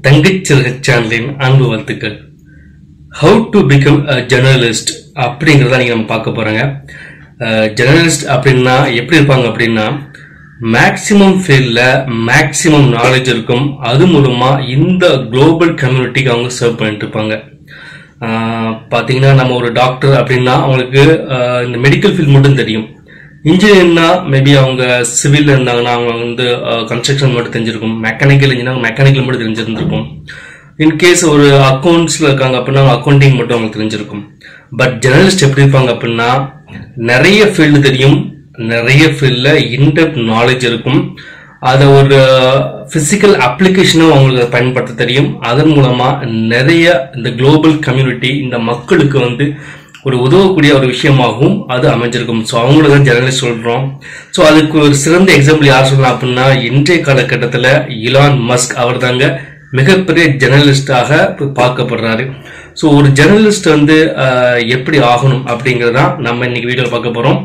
தங்கச்சிறகு சேனலின் அன்பு வாழ்த்துக்கள் how to become a journalist அப்படிங்கிறத நீங்கள் நம்ம பார்க்க போகிறோங்க ஜெர்னலிஸ்ட் அப்படின்னா எப்படி இருப்பாங்க அப்படின்னா மேக்சிமம் ஃபீல்டில் மேக்சிமம் நாலேஜ் இருக்கும் அது மூலமாக இந்த குளோபல் கம்யூனிட்டிக்கு அவங்க சர்வ் பண்ணிட்டு இருப்பாங்க ஆஹ் பார்த்தீங்கன்னா நம்ம ஒரு டாக்டர் அப்படின்னா அவங்களுக்கு ஆஹ் இந்த மெடிக்கல் ஃபீல்ட் மட்டும் தெரியும் இன்ஜினியர்னா மேபி அவங்க சிவில் இருந்தாங்கன்னா அவங்க வந்து கன்ஸ்ட்ரக்ஷன் மட்டும் தெரிஞ்சிருக்கும் மெக்கானிக்கல் இன்ஜினியர் மெக்கானிக்கல் மட்டும் தெரிஞ்சிருந்திருக்கும் இன்கேஸ் ஒரு அக்கௌண்ட்ஸ்ல இருக்காங்க அப்படின்னா அக்கௌண்டிங் மட்டும் அவங்களுக்கு தெரிஞ்சிருக்கும் பட் ஜெர்னலிஸ்ட் எப்படி இருப்பாங்க அப்படின்னா நிறைய ஃபீல்டு தெரியும் நிறைய ஃபீல்டில் இன்டெப்த் நாலேஜ் இருக்கும் அதை ஒரு பிசிக்கல் அப்ளிகேஷனும் அவங்களுக்கு பயன்படுத்த தெரியும் அதன் மூலமா நிறைய இந்த குளோபல் கம்யூனிட்டி இந்த மக்களுக்கு வந்து ஒரு உதவக்கூடிய ஒரு விஷயமாகவும் அது அமைஞ்சிருக்கும் ஸோ அவங்கள தான் ஜெர்னலிஸ்ட் சொல்றோம் ஸோ அதுக்கு ஒரு சிறந்த எக்ஸாம்பிள் யார் சொல்லலாம் அப்படின்னா இன்றைய காலகட்டத்தில் இலான் மஸ்க் அவர் தாங்க மிகப்பெரிய ஜெர்னலிஸ்டாக பார்க்கப்படுறாரு ஸோ ஒரு ஜெர்னலிஸ்ட் வந்து ஆஹ், எப்படி ஆகணும் அப்படிங்கறதான் நம்ம இன்னைக்கு வீடியோ பார்க்க போறோம்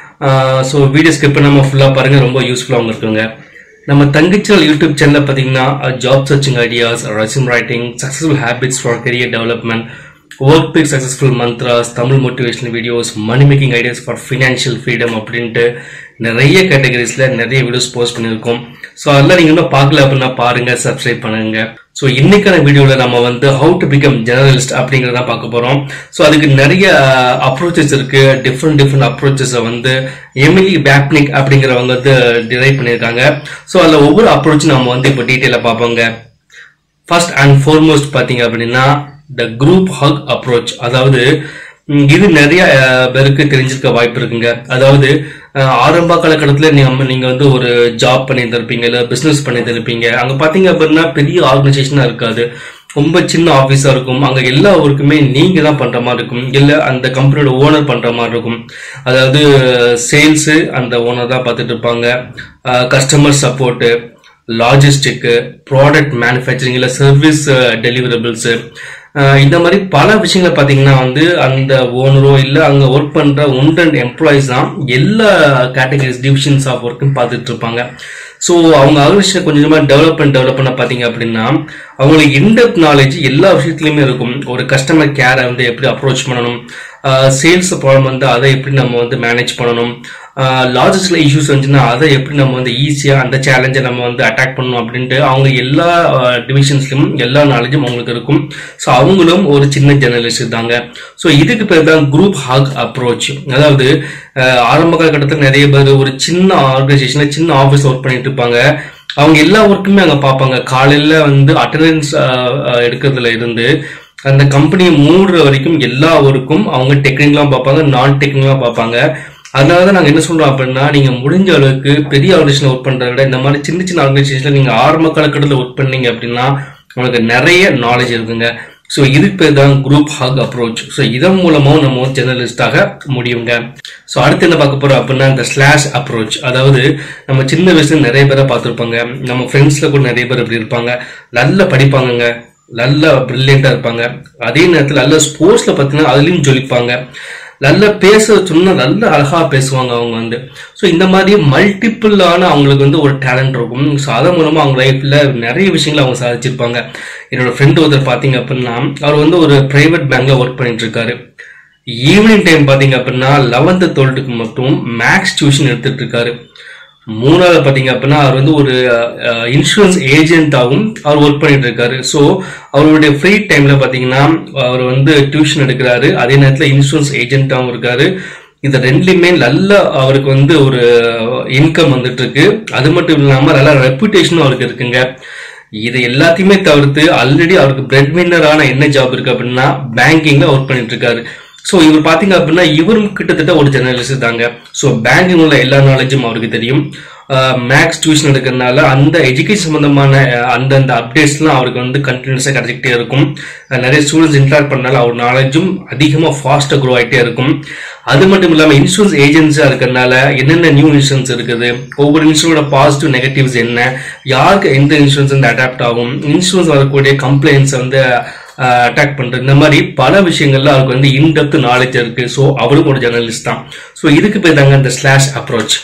ஸோ வீடியோ ஸ்கிப் பண்ணாம ஃபுல்லாக பாருங்க ரொம்ப யூஸ்ஃபுல்லாகவும் இருக்குங்க நம்ம தங்கச்சல் யூடியூப் சேனல்ல பார்த்தீங்கன்னா job searching ideas resume writing successful habits for career development work big successful mantras Tamil motivational videos money making ideas for financial freedom அப்படின்ட்டு நிறைய கேட்டகரிஸ்ல நிறைய வீடியோஸ் போஸ்ட் பண்ணியிருக்கோம் ஸோ அதெல்லாம் நீங்க இன்னும் பார்க்கல அப்படின்னா பாருங்க சப்ஸ்கிரைப் பண்ணுங்க ஸோ இன்னைக்கான வீடியோவில் நம்ம வந்து ஹவு டு பிகம் ஜெர்னலிஸ்ட் அப்படிங்கிறத பார்க்க போறோம் ஸோ அதுக்கு நிறைய அப்ரோச்சஸ் இருக்கு டிஃப்ரெண்ட் டிஃப்ரெண்ட் அப்ரோச்சஸை வந்து எமிலி பேப்னிக் அப்படிங்கிறவங்க வந்து டிரைவ் பண்ணியிருக்காங்க ஸோ அதில் ஒவ்வொரு அப்ரோச்சும் நம்ம வந்து இப்போ டீட்டெயிலாக பார்ப்போங்க ஃபர்ஸ்ட் அண்ட் foremost பாத்தீங்க அப்படின்னா த குரூப் ஹக் அப்ரோச் அதாவது ம், இது நிறைய அஹ், பேருக்கு தெரிஞ்சிருக்க வாய்ப்பு இருக்குங்க அதாவது அஹ், ஆரம்ப காலகட்டத்தில் நீங்க நீங்க வந்து ஒரு ஜாப் பண்ணிட்டு இருப்பீங்க இல்ல பிசினஸ் பண்ணிட்டு இருப்பீங்க அங்க பாத்தீங்க அப்படின்னா பெரிய ஆர்கனைசேஷனா இருக்காது ரொம்ப சின்ன ஆபீஸா இருக்கும் அங்க எல்லா ஒர்க்குமே நீங்க தான் பண்ற மாதிரி இருக்கும் இல்ல அந்த கம்பெனியோட ஓனர் பண்ற மாதிரி இருக்கும் அதாவது சேல்ஸ் அந்த ஓனர் தான் பார்த்துட்டு இருப்பாங்க கஸ்டமர் சப்போர்ட் லாஜிஸ்டிக்கு ப்ராடக்ட் மேனுஃபேக்சரிங் இல்லை சர்வீஸ் டெலிவரபிள்ஸு இந்த மாதிரி பல விஷயங்களை பார்த்தீங்கன்னா வந்து அந்த ஓனரோ இல்லை அங்கே ஒர்க் பண்ணுற ஒன் ரெண்டு எம்ப்ளாயிஸ் தான் எல்லா கேட்டகரிஸ் டிவிஷன்ஸ் ஆஃப் ஒர்க்கும் பார்த்துட்டு இருப்பாங்க ஸோ அவங்க ஆர்கனைசேஷன் கொஞ்சம் கொஞ்சமாக டெவலப் பண்ண டெவலப் பண்ண பார்த்தீங்க அப்படின்னா அவங்களுக்கு இன்டெப்த் நாலேஜ் எல்லா விஷயத்துலையுமே இருக்கும் ஒரு கஸ்டமர் கேரை வந்து எப்படி அப்ரோச் பண்ணணும் சேல்ஸ் ப்ராப்ளம் வந்து அதை எப்படி நம்ம வந்து மேனேஜ் பண்ணணும் லாஜிஸ்டில் இஷ்யூஸ் வந்துச்சுன்னா அதை எப்படி நம்ம வந்து ஈஸியாக அந்த சேலஞ்சை நம்ம வந்து அட்டாக் பண்ணணும் அப்படின்ட்டு அவங்க எல்லா டிவிஷன்ஸ்லையும் எல்லா நாலேஜும் அவங்களுக்கு இருக்கும் ஸோ அவங்களும் ஒரு சின்ன ஜெர்னலிஸ்ட் தாங்க ஸோ இதுக்கு பேர் தான் குரூப் ஹாக் அப்ரோச் அதாவது அஹ், ஆரம்ப காலகட்டத்தில் நிறைய பேர் ஒரு சின்ன ஆர்கனைசேஷனில் சின்ன ஆஃபீஸ் ஒர்க் பண்ணிட்டு இருப்பாங்க அவங்க எல்லா ஒர்க்குமே அங்கே பார்ப்பாங்க காலையில் வந்து அட்டண்டன்ஸ் எடுக்கிறதுல இருந்து அந்த கம்பெனியை மூடுற வரைக்கும் எல்லா ஒர்க்கும் அவங்க டெக்னிக்கலாக பார்ப்பாங்க நான் டெக்னிக்கலாக பார்ப்பாங்க அதனால தான் நாங்கள் என்ன சொல்றோம் அப்படின்னா நீங்க முடிஞ்ச அளவுக்கு பெரிய ஆர்கனைசேஷன் ஒர்க் பண்றதை விட இந்த மாதிரி சின்ன சின்ன ஆர்கனைசேஷன்ல நீங்க ஆரம்ப காலகட்டத்தில் ஒர்க் பண்ணீங்க அப்படின்னா உங்களுக்கு நிறைய நாலேஜ் இருக்குங்க ஸோ இதுக்கு பேர் தான் குரூப் ஹக் அப்ரோச் ஸோ இதன் மூலமாவும் நம்ம ஜெர்னலிஸ்டாக முடியுங்க ஸோ அடுத்து என்ன பார்க்க போறோம் அப்படின்னா இந்த ஸ்லாஷ் அப்ரோச் அதாவது நம்ம சின்ன வயசுல நிறைய பேரை பார்த்துருப்பாங்க நம்ம ஃப்ரெண்ட்ஸ்ல கூட நிறைய பேர் இப்படி இருப்பாங்க நல்லா படிப்பாங்கங்க நல்லா பிரில்லியண்டா இருப்பாங்க அதே நேரத்தில் நல்ல ஸ்போர்ட்ஸ்ல பார்த்தீங்கன்னா அதுலயும் ஜொலிப்பாங்க நல்லா பேச சொன்னா நல்ல அழகா பேசுவாங்க அவங்க வந்து ஸோ இந்த மாதிரி மல்டிபிளான அவங்களுக்கு வந்து ஒரு டேலண்ட் இருக்கும் ஸோ அதன் மூலமா அவங்க லைஃப்ல நிறைய விஷயங்களை அவங்க சாதிச்சிருப்பாங்க என்னோட ஃப்ரெண்ட் ஒருத்தர் பார்த்தீங்க அப்படின்னா அவர் வந்து ஒரு பிரைவேட் பேங்க்ல ஒர்க் பண்ணிட்டு இருக்காரு ஈவினிங் டைம் பார்த்தீங்க அப்படின்னா லெவன்த்து டுவெல்த்துக்கு மட்டும் மேக்ஸ் டியூஷன் எடுத்துட்டு இருக்காரு மூணாவது பார்த்தீங்க அப்படின்னா அவர் வந்து ஒரு இன்சூரன்ஸ் ஏஜென்ட்டாகவும் அவர் ஒர்க் பண்ணிட்டு இருக்காரு ஸோ அவருடைய ஃப்ரீ டைம்ல பார்த்தீங்கன்னா அவர் வந்து டியூஷன் எடுக்கிறாரு அதே நேரத்தில் இன்சூரன்ஸ் ஏஜென்ட்டாகவும் இருக்காரு இது ரெண்டுலையுமே நல்ல அவருக்கு வந்து ஒரு இன்கம் வந்துட்டு இருக்கு அது மட்டும் இல்லாம நல்ல ரெப்புடேஷனும் அவருக்கு இருக்குங்க இது எல்லாத்தையுமே தவிர்த்து ஆல்ரெடி அவருக்கு பிரெட் வின்னரான என்ன ஜாப் இருக்கு அப்படின்னா பேங்கிங்ல ஒர்க் பண்ணிட்டு இருக்காரு ஸோ இவர் பாத்தீங்க அப்படின்னா இவரும் கிட்டத்தட்ட ஒரு ஜெர்னலிஸ்ட் தாங்க ஸோ பேங்கிங் உள்ள எல்லா நாலேஜும் அவருக்கு தெரியும் மேக்ஸ் டியூஷன் எடுக்கிறதுனால அந்த எஜுகேஷன் சம்பந்தமான அஹ், அந்தந்த அப்டேட்ஸ்லாம் அவருக்கு வந்து கண்டினியூஸாக கிடைச்சிக்கிட்டே இருக்கும் அஹ், நிறைய ஸ்டூடெண்ட்ஸ் இன்டராக்ட் பண்ணனால அவர் நாலேஜும் அதிகமாக ஃபாஸ்ட்டாக க்ரோ ஆகிட்டே இருக்கும் அது மட்டும் இல்லாமல் இன்சூரன்ஸ் ஏஜென்சியாக இருக்கிறதுனால என்னென்ன நியூ இன்சூரன்ஸ் இருக்குது ஒவ்வொரு இன்சூரன்ஸோட பாசிட்டிவ் நெகட்டிவ்ஸ் என்ன யாருக்கு எந்த இன்சூரன்ஸ் வந்து அடாப்ட் ஆகும் இன்சூரன்ஸ் வரக்கூடிய கம்ப்ளைண்ட்ஸ் வந்து அட்டாக் பண்றது இந்த மாதிரி பல விஷயங்கள்ல அவருக்கு வந்து இன்டெப்த் நாலேஜ் இருக்கு ஸோ அவரும் ஒரு ஜெர்னலிஸ்ட் தான் ஸோ இதுக்கு பேர் தாங்க இந்த ஸ்லாஷ் அப்ரோச்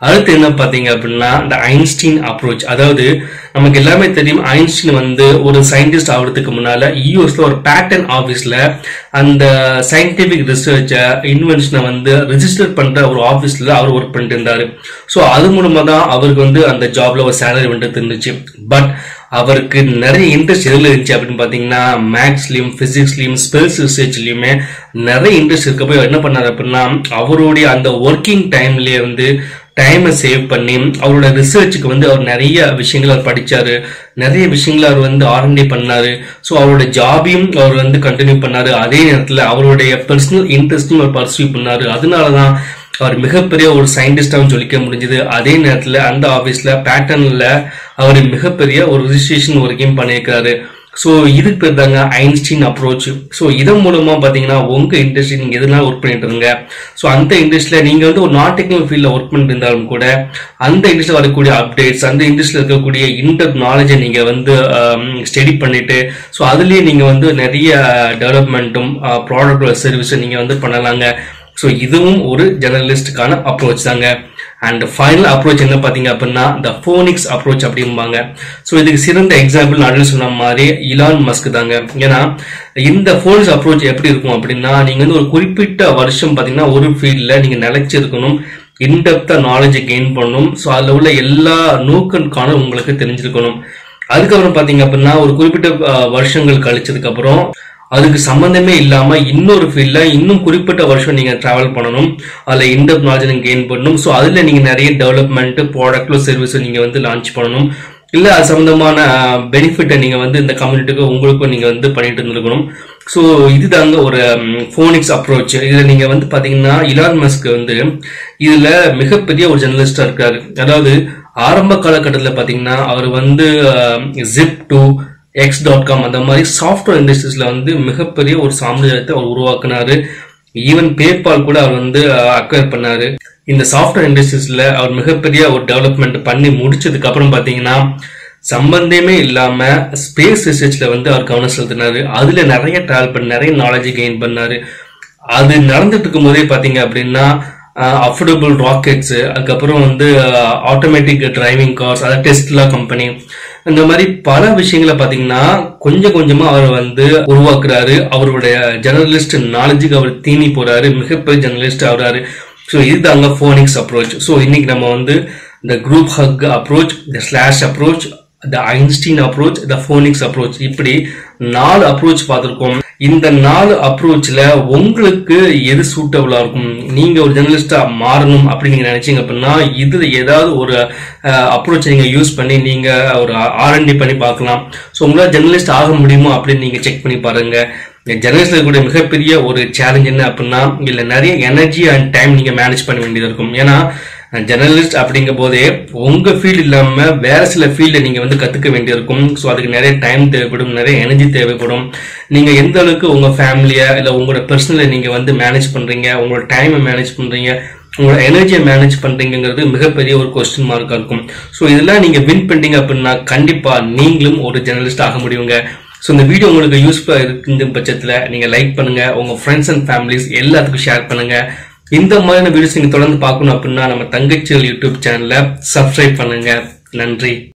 அடுத்து என்ன பாத்தீங்க அப்படின்னா இந்த ஐன்ஸ்டீன் அப்ரோச் அதாவது நமக்கு எல்லாமே தெரியும் ஐன்ஸ்டீன் வந்து ஒரு சயின்டிஸ்ட் ஆகிறதுக்கு முன்னால யூஎஸ்ல ஒரு பேட்டன் ஆபீஸ்ல அந்த சயின்டிபிக் ரிசர்ச்ச இன்வென்ஷனை வந்து ரிஜிஸ்டர் பண்ற ஒரு ஆபீஸ்ல அவர் ஒர்க் பண்ணிட்டு இருந்தாரு ஸோ அது மூலமா தான் அவருக்கு வந்து அந்த ஜாப்ல ஒரு சேலரி வந்துட்டு இருந்துச்சு பட் அவருக்கு நிறைய இன்ட்ரெஸ்ட் எதுல இருந்துச்சு அப்படின்னு பாத்தீங்கன்னா மேக்ஸ்லயும் பிசிக்ஸ்லயும் ஸ்பெல்ஸ் ரிசர்ச்லயுமே நிறைய இன்ட்ரெஸ்ட் இருக்கப்போ என்ன பண்ணாரு அப்படின்னா அவருடைய அந்த ஒர்க்கிங் டைம்லயே வந்து டைமை சேவ் பண்ணி அவரோட ரிசர்ச்சுக்கு வந்து அவர் நிறைய விஷயங்கள் அவர் படிச்சாரு நிறைய விஷயங்களை அவர் வந்து ஆர்என்டி பண்ணாரு ஸோ அவரோட ஜாபையும் அவர் வந்து கண்டினியூ பண்ணாரு அதே நேரத்தில் அவருடைய பர்சனல் இன்ட்ரெஸ்டையும் அவர் பர்சீவ் பண்ணாரு அதனாலதான் அவர் மிகப்பெரிய ஒரு சயின்டிஸ்டாவும் சொல்லிக்க முடிஞ்சது அதே நேரத்தில் அந்த ஆஃபீஸில் பேட்டர்னில் அவர் மிகப்பெரிய ஒரு ரிஜிஸ்ட்ரேஷன் ஒர்க்கையும் பண்ணியிருக்காரு ஸோ இதுக்கு பேர் தாங்க ஐன்ஸ்டீன் அப்ரோச் ஸோ இதன் மூலமா பார்த்தீங்கன்னா உங்க இண்டஸ்ட்ரி நீங்க எதுனாலும் ஒர்க் பண்ணிட்டு இருங்க ஸோ அந்த இண்டஸ்ட்ரியில நீங்க வந்து ஒரு நான் டெக்னிக்கல் ஃபீல்ட்ல ஒர்க் பண்ணிட்டு இருந்தாலும் கூட அந்த இண்டஸ்ட்ரியில் வரக்கூடிய அப்டேட்ஸ் அந்த இண்டஸ்ட்ரியில் இருக்கக்கூடிய இன்டர் நாலேஜை நீங்க வந்து ஸ்டடி பண்ணிட்டு ஸோ அதுலயே நீங்க வந்து நிறைய டெவலப்மெண்ட்டும் ப்ராடக்ட் சர்வீஸும் நீங்க வந்து பண்ணலாங்க ஸோ இதுவும் ஒரு ஜெர்னலிஸ்டுக்கான அப்ரோச் தாங்க அண்ட் ஃபைனல் அப்ரோச் என்ன பார்த்தீங்க அப்படின்னா த ஃபோனிக்ஸ் அப்ரோச் அப்படிம்பாங்க ஸோ இதுக்கு சிறந்த எக்ஸாம்பிள் நான் சொன்ன மாதிரி இலான் மஸ்க் தாங்க ஏன்னா இந்த ஃபோனிக்ஸ் அப்ரோச் எப்படி இருக்கும் அப்படின்னா நீங்க வந்து ஒரு குறிப்பிட்ட வருஷம் பார்த்தீங்கன்னா ஒரு ஃபீல்டில் நீங்க நிலைச்சிருக்கணும் இன்டெப்தா நாலேஜ் கெயின் பண்ணணும் ஸோ அதில் உள்ள எல்லா நோக்கனுக்கான உங்களுக்கு தெரிஞ்சிருக்கணும் அதுக்கப்புறம் பார்த்தீங்க அப்படின்னா ஒரு குறிப்பிட்ட அஹ், வருஷங்கள் கழிச்சதுக்கு அப்புறம் அதுக்கு சம்பந்தமே இல்லாம இன்னொரு ஃபீல்ட்ல இன்னும் குறிப்பிட்ட வருஷம் நீங்க டிராவல் பண்ணணும் அதுல இன்டெப் நாலேஜ் நீங்க கெயின் பண்ணணும் ஸோ அதுல நீங்க நிறைய டெவலப்மெண்ட் ப்ராடக்டோ சர்வீஸோ நீங்க வந்து லான்ச் பண்ணணும் இல்ல அது சம்பந்தமான பெனிஃபிட்டை நீங்க வந்து இந்த கம்யூனிட்டிக்கு உங்களுக்கும் நீங்க வந்து பண்ணிட்டு இருந்திருக்கணும் ஸோ இதுதாங்க ஒரு ஃபோனிக்ஸ் அப்ரோச் இதுல நீங்க வந்து பாத்தீங்கன்னா இலான் மஸ்க் வந்து இதுல மிகப்பெரிய ஒரு ஜெர்னலிஸ்டா இருக்காரு அதாவது ஆரம்ப காலகட்டத்தில் பாத்தீங்கன்னா அவர் வந்து zip two x dot com அந்த மாதிரி சாஃப்ட்வேர் இண்டஸ்ட்ரீஸ்ல வந்து மிகப்பெரிய ஒரு சாம்ராஜ்யத்தை அவர் உருவாக்குனாரு ஈவன் பேபால் கூட அவர் வந்து அக்வயர் பண்ணாரு இந்த சாஃப்ட்வேர் இண்டஸ்ட்ரீஸ்ல அவர் மிகப்பெரிய ஒரு டெவலப்மெண்ட் பண்ணி முடிச்சதுக்கு அப்புறம் பாத்தீங்கன்னா சம்பந்தமே இல்லாம ஸ்பேஸ் ரிசர்ச்ல வந்து அவர் கவனம் செலுத்தினாரு அதுல நிறைய டிராவல் பண்ணி நிறைய நாலேஜ் கெயின் பண்ணாரு அது நடந்துட்டு இருக்கும் போதே பாத்தீங்க அப்படின்னா அஃபோர்டபுள் ராக்கெட்ஸ் அதுக்கப்புறம் வந்து ஆட்டோமேட்டிக் டிரைவிங் கார்ஸ் அதாவது டெஸ்ட்லா கம்பெனி இந்த மாதிரி பல விஷயங்களை பாத்தீங்கன்னா கொஞ்சம் கொஞ்சமா அவர் வந்து உருவாக்குறாரு அவருடைய ஜெர்னலிஸ்ட் நாலேஜுக்கு அவர் தீனி போறாரு மிகப்பெரிய ஜெர்னலிஸ்ட் ஆகுறாரு ஸோ இதுதாங்க ஃபோனிக்ஸ் அப்ரோச் ஸோ இன்னைக்கு நம்ம வந்து இந்த குரூப் ஹக் அப்ரோச் இந்த slash approach the Einstein approach the Phoenix approach இப்படி நாலு அப்ரோச் பார்த்திருக்கோம் இந்த நாலு அப்ரோச்ல உங்களுக்கு எது சூட்டபிளா இருக்கும் நீங்க ஒரு ஜெர்னலிஸ்டா மாறணும் அப்படின்னு நீங்க நினைச்சீங்க அப்படின்னா இதுல ஏதாவது ஒரு அப்ரோச் நீங்க யூஸ் பண்ணி நீங்க ஒரு ஆர்என்டி பண்ணி பார்க்கலாம் ஸோ உங்களால ஜெர்னலிஸ்ட் ஆக முடியுமா அப்படின்னு நீங்க செக் பண்ணி பாருங்க ஜெர்னலிஸ்ட்ல கூட மிகப்பெரிய ஒரு சேலஞ்ச் என்ன அப்படின்னா இதுல நிறைய எனர்ஜி அண்ட் டைம் நீங்க மேனேஜ் பண்ண வேண்டியது இருக்கும் ஏன்னா ஜெர்னலிஸ்ட் அப்படிங்கும் போதே உங்க ஃபீல்டு இல்லாம வேற சில ஃபீல்ட நீங்க வந்து கத்துக்க வேண்டியிருக்கும் ஸோ அதுக்கு நிறைய டைம் தேவைப்படும் நிறைய எனர்ஜி தேவைப்படும் நீங்க எந்த அளவுக்கு உங்க ஃபேமிலிய இல்ல உங்களோட பர்சனலை நீங்க வந்து மேனேஜ் பண்றீங்க உங்களோட டைமை மேனேஜ் பண்றீங்க உங்களோட எனர்ஜியை மேனேஜ் பண்றீங்கிறது மிகப்பெரிய ஒரு கொஸ்டின் மார்க்கா இருக்கும் ஸோ இதெல்லாம் நீங்க வின் பண்ணிட்டீங்க அப்படின்னா கண்டிப்பா நீங்களும் ஒரு ஜெர்னலிஸ்ட் ஆக முடியுங்க ஸோ இந்த வீடியோ உங்களுக்கு யூஸ்ஃபுல்லாக இருக்குன்ற பட்சத்தில் நீங்கள் லைக் பண்ணுங்க உங்க ஃப்ரெண்ட்ஸ் அண்ட் ஃபேமிலிஸ் எல்லாத்துக்கும் ஷேர் பண்ணுங்க இந்த மாதிரியான வீடியோஸ் நீங்க தொடர்ந்து பார்க்கணும் அப்படின்னா நம்ம தங்கச்சிகள் யூடியூப் சேனலை சப்ஸ்கிரைப் பண்ணுங்க நன்றி